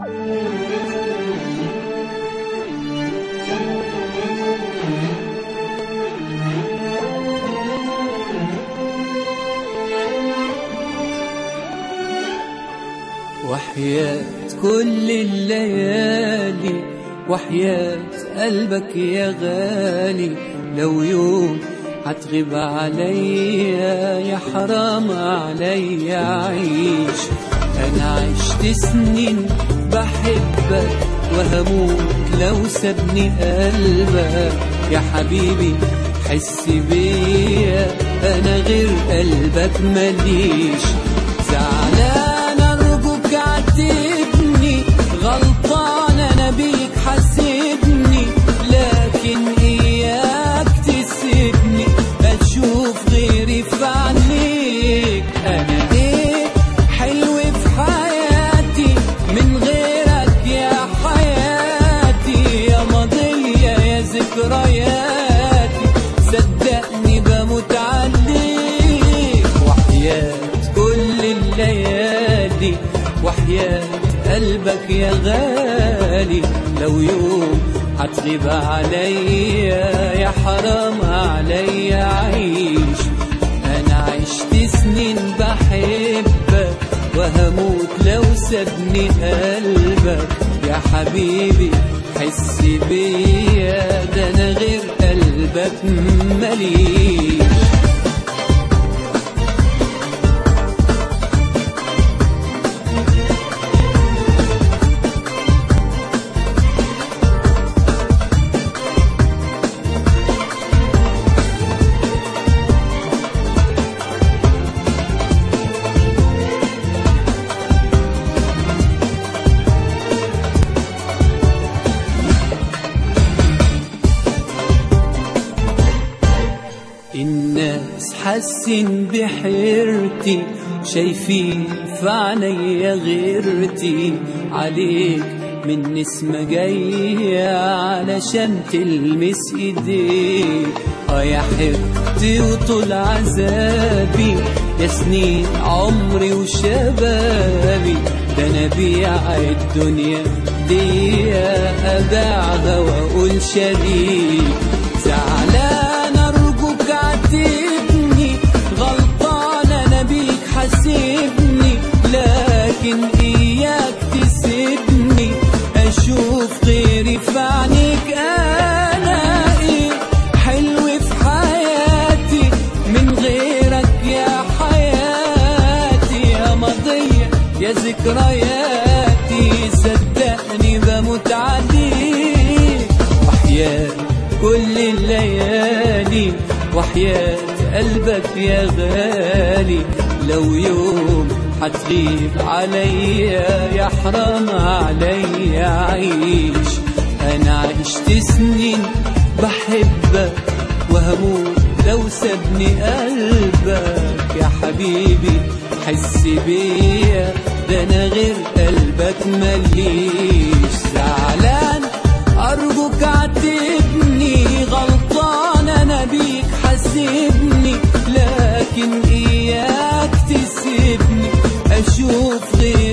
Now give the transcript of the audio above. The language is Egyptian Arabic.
وحياة كل الليالي وحياة قلبك يا غالي لو يوم هتغيب عليا يا حرام عليا عيش انا عشت سنين بحبك وهموت لو سابني قلبك يا حبيبي حس بيا انا غير قلبك ماليش زعلان ارجوك عاتبني غلطان انا بيك حاسبني لكن اياك تسيبني اشوف غيري في عينيك انا ايه حلو في حياتي من غيرك يا حياتي يا ماضية يا ذكرياتي صدقني بموت عليك وحياة كل الليالي وحياة قلبك يا غالي لو يوم هتغيب عليا يا حرام عليا عيش انا عشت سنين بحبك وهموت لو سابني قلبك يا حبيبي حس بيا ده انا غير قلبك ماليش الناس حاسين بحيرتي شايفين في عينيا غيرتي عليك من نسمة جاية علشان تلمس ايديك اه يا حبتي وطول عذابي يا سنين عمري وشبابي ده انا بيع الدنيا دي ابيعها واقول شريك زعلان ارجوك عاتبني غلطان انا بيك حاسبني لكن اياك تسيبني اشوف غيري في عينيك انا ايه حلو في حياتي من غيرك يا حياتي يا ماضية يا ذكرياتي صدقني بموت عليك وحياة كل الليالي وحياة قلبك يا غالي لو يوم هتغيب عليا يا حرام عليا عيش انا عشت سنين بحبك وهموت لو سابني قلبك يا حبيبي حس بيا ده انا غير قلبك ماليش زعلان ارجوك عاتبني غلطان انا بيك حاسبني لكن اياك تسيبني اشوف غير